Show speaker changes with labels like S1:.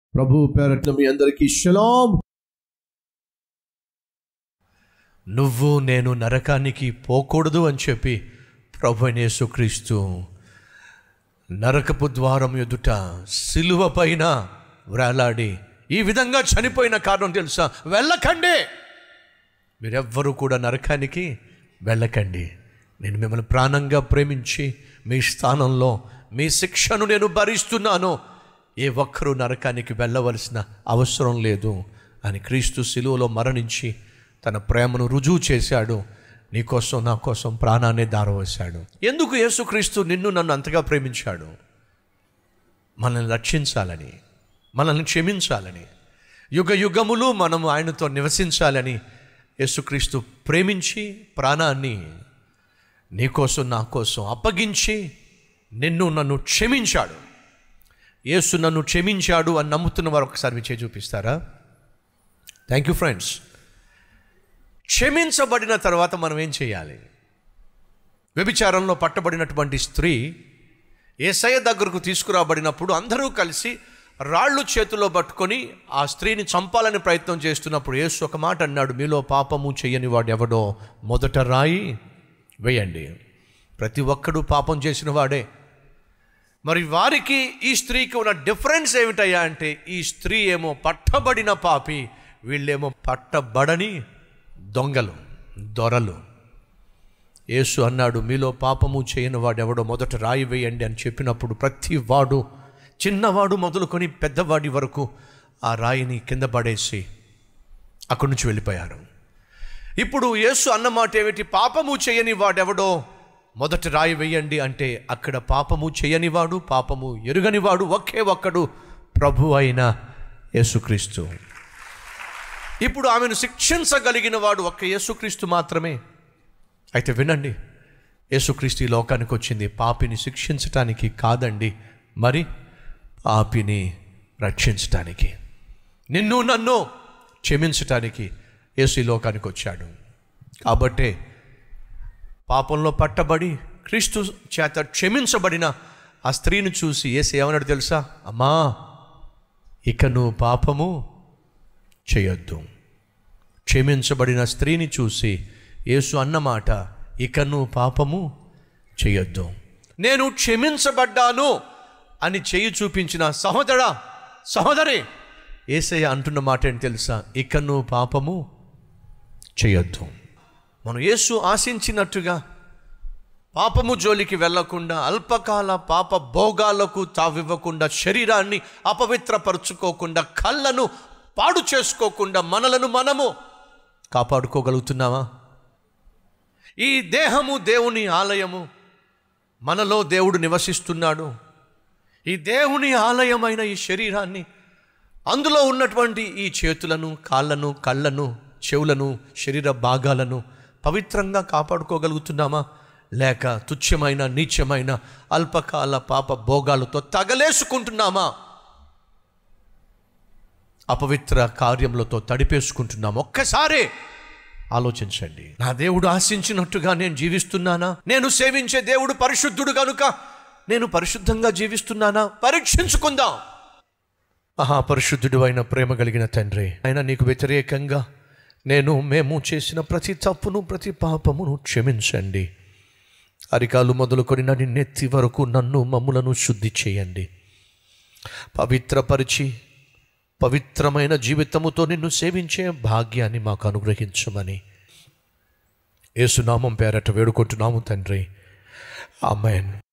S1: ప్రభు పేరట్ల మీ అందరికీ షలాం
S2: నువ్వు నేను నరకానికి పోకూడదు అని చెప్పి ప్రభు అయిన యేసుక్రీస్తు నరకపు ద్వారం ఎదుట సిలువ పైన వ్రేలాడి ఈ విధంగా చనిపోయిన కారణం తెలుసా వెళ్ళకండి మీరెవ్వరూ కూడా నరకానికి వెళ్ళకండి నేను మిమ్మల్ని ప్రాణంగా ప్రేమించి మీ స్థానంలో మీ శిక్షను నేను భరిస్తున్నాను ఏ ఒక్కరూ నరకానికి వెళ్ళవలసిన అవసరం లేదు అని క్రీస్తు శిలువలో మరణించి తన ప్రేమను రుజువు చేశాడు నీకోసం నా కోసం ప్రాణాన్ని దారవేశాడు ఎందుకు యేసుక్రీస్తు నిన్ను నన్ను అంతగా ప్రేమించాడు మనల్ని రక్షించాలని మనల్ని క్షమించాలని యుగ యుగములు మనము ఆయనతో నివసించాలని యేసుక్రీస్తు ప్రేమించి ప్రాణాన్ని నీకోసం నా కోసం అప్పగించి నిన్ను నన్ను క్షమించాడు యేసు నన్ను క్షమించాడు అని నమ్ముతున్న వారు ఒకసారి మీ చేయి చూపిస్తారా థ్యాంక్ యూ ఫ్రెండ్స్ క్షమించబడిన తర్వాత మనం ఏం చేయాలి వ్యభిచారంలో పట్టబడినటువంటి స్త్రీ ఏసయ్య దగ్గరకు తీసుకురాబడినప్పుడు అందరూ కలిసి రాళ్ళు చేతిలో పట్టుకొని ఆ స్త్రీని చంపాలని ప్రయత్నం చేస్తున్నప్పుడు యేసు ఒక మాట అన్నాడు మీలో పాపము చెయ్యని వాడు ఎవడో మొదట రాయి వేయండి ప్రతి ఒక్కడు పాపం చేసిన వాడే మరి వారికి ఈ స్త్రీకి ఉన్న డిఫరెన్స్ ఏమిటయ్యా అంటే ఈ స్త్రీ ఏమో పట్టబడిన పాపి వీళ్ళేమో పట్టబడని దొంగలు దొరలు యేసు అన్నాడు మీలో పాపము చేయని వాడు ఎవడో మొదట రాయి వేయండి అని చెప్పినప్పుడు ప్రతి వాడు చిన్నవాడు మొదలుకొని పెద్దవాడి వరకు ఆ రాయిని కింద పడేసి అక్కడి నుంచి వెళ్ళిపోయారు ఇప్పుడు యేసు అన్నమాట ఏమిటి పాపము చేయని వాడెవడో మొదట రాయి వేయండి అంటే అక్కడ పాపము చేయనివాడు పాపము ఎరుగనివాడు ఒకే ఒక్కడు ప్రభు అయిన యేసుక్రీస్తు ఇప్పుడు ఆమెను శిక్షించగలిగిన వాడు ఒక్క యేసుక్రీస్తు మాత్రమే అయితే వినండి యేసుక్రీస్తు ఈ లోకానికి వచ్చింది పాపిని శిక్షించటానికి కాదండి మరి పాపిని రక్షించటానికి నిన్ను నన్ను క్షమించటానికి యేసు ఈ లోకానికి వచ్చాడు కాబట్టే పాపంలో పట్టబడి క్రీస్తు చేత క్షమించబడిన ఆ స్త్రీని చూసి ఏసు ఏమన్నాడు తెలుసా అమ్మా ఇక నువ్వు పాపము చేయొద్దు క్షమించబడిన స్త్రీని చూసి యేసు అన్నమాట ఇక నువ్వు పాపము చేయొద్దు నేను క్షమించబడ్డాను అని చేయి చూపించిన సహోదరా సహోదరి ఏసయ్య అంటున్న మాట ఏంటి తెలుసా ఇక నువ్వు పాపము చేయొద్దు మనం యేసు ఆశించినట్టుగా పాపము జోలికి వెళ్లకుండా అల్పకాల పాప భోగాలకు తావివ్వకుండా శరీరాన్ని అపవిత్రపరుచుకోకుండా కళ్ళను పాడు చేసుకోకుండా మనలను మనము కాపాడుకోగలుగుతున్నావా ఈ దేహము దేవుని ఆలయము మనలో దేవుడు నివసిస్తున్నాడు ఈ దేవుని ఆలయమైన ఈ శరీరాన్ని అందులో ఉన్నటువంటి ఈ చేతులను కాళ్ళను కళ్ళను చెవులను శరీర భాగాలను పవిత్రంగా కాపాడుకోగలుగుతున్నామా లేక తుచ్చమైన నీచమైన అల్పకాల పాప భోగాలతో తగలేసుకుంటున్నామా అపవిత్ర కార్యములతో తడిపేసుకుంటున్నాం ఒక్కసారే ఆలోచించండి నా దేవుడు ఆశించినట్టుగా నేను జీవిస్తున్నానా నేను సేవించే దేవుడు పరిశుద్ధుడు కనుక నేను పరిశుద్ధంగా జీవిస్తున్నానా పరీక్షించుకుందాం మహాపరిశుద్ధుడు అయిన ప్రేమ కలిగిన తండ్రి ఆయన నీకు వ్యతిరేకంగా నేను మేము చేసిన ప్రతి తప్పును ప్రతి పాపమును క్షమించండి అరికాలు మొదలుకొని నన్ను నెత్తి వరకు నన్ను మమ్ములను శుద్ధి చేయండి పవిత్రపరిచి పవిత్రమైన జీవితముతో నిన్ను సేవించే భాగ్యాన్ని మాకు అనుగ్రహించమని యేసునామం పేరట వేడుకుంటున్నాము తండ్రి ఆమెన్